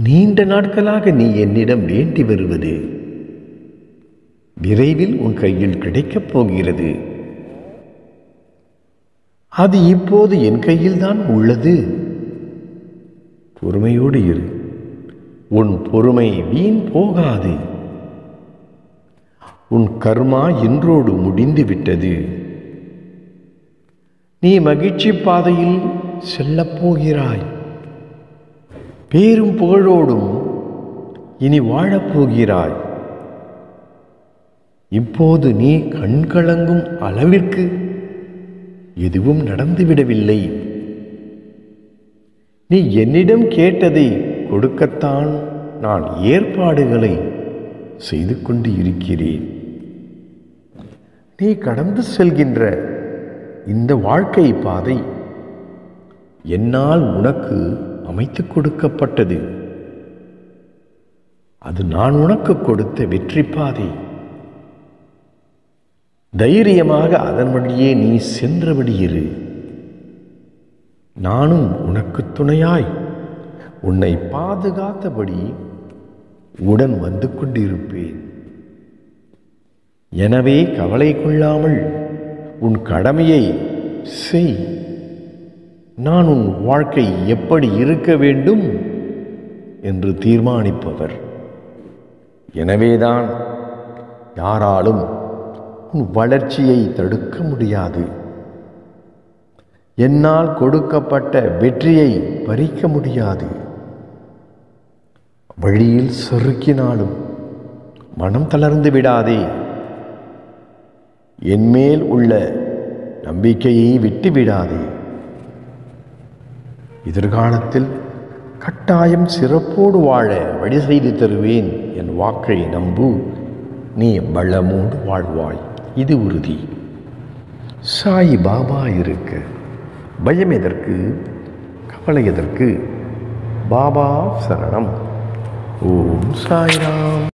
நீண்ட நாட்களாக நீ என்னிடம் வேண்டி வருவது விரைவில் உன் கையில் கிடைக்கப் போகிறது அது இப்போது என் கையில்தான் உள்ளது பொறுமையோடு இரு உன் பொறுமை வீண் போகாது உன் கர்மா இன்றோடு முடிந்து விட்டது நீ மகிழ்ச்சி பாதையில் செல்லப் போகிறாய் பேரும் புகழோடும் இனி வாழப் போகிறாய் இப்போது நீ கண்கலங்கும் அளவிற்கு எதுவும் நடந்துவிடவில்லை நீ என்னிடம் கேட்டதை கொடுக்கத்தான் நான் ஏற்பாடுகளை செய்து கொண்டு இருக்கிறேன் நீ கடந்து செல்கின்ற இந்த வாழ்க்கை பாதை என்னால் உனக்கு அமைத்து கொடுக்கப்பட்டது அது நான் உனக்கு கொடுத்த வெற்றி பாதை தைரியமாக அதன் வழியே நீ சென்றபடி இரு நானும் உனக்கு துணையாய் உன்னை பாதுகாத்தபடி உடன் வந்து கொண்டிருப்பேன் எனவே கவலை கொள்ளாமல் உன் கடமையை செய் நான் உன் வாழ்க்கை எப்படி இருக்க வேண்டும் என்று தீர்மானிப்பவர் எனவேதான் யாராலும் உன் வளர்ச்சியை தடுக்க முடியாது என்னால் கொடுக்கப்பட்ட வெற்றியை பறிக்க முடியாது வழியில் செருக்கினாலும் மனம் தளர்ந்து விடாதே என்மேல் உள்ள நம்பிக்கையை விட்டு விடாதே எதிர்காலத்தில் கட்டாயம் சிறப்போடு வாழ வழி செய்து தருவேன் என் வாக்கை நம்பு நீ பலமோடு வாழ்வாய் இது உறுதி சாய் பாபா இருக்க பயம் எதற்கு கவலை எதற்கு பாபா சரணம் ஓம் சாய்ராம்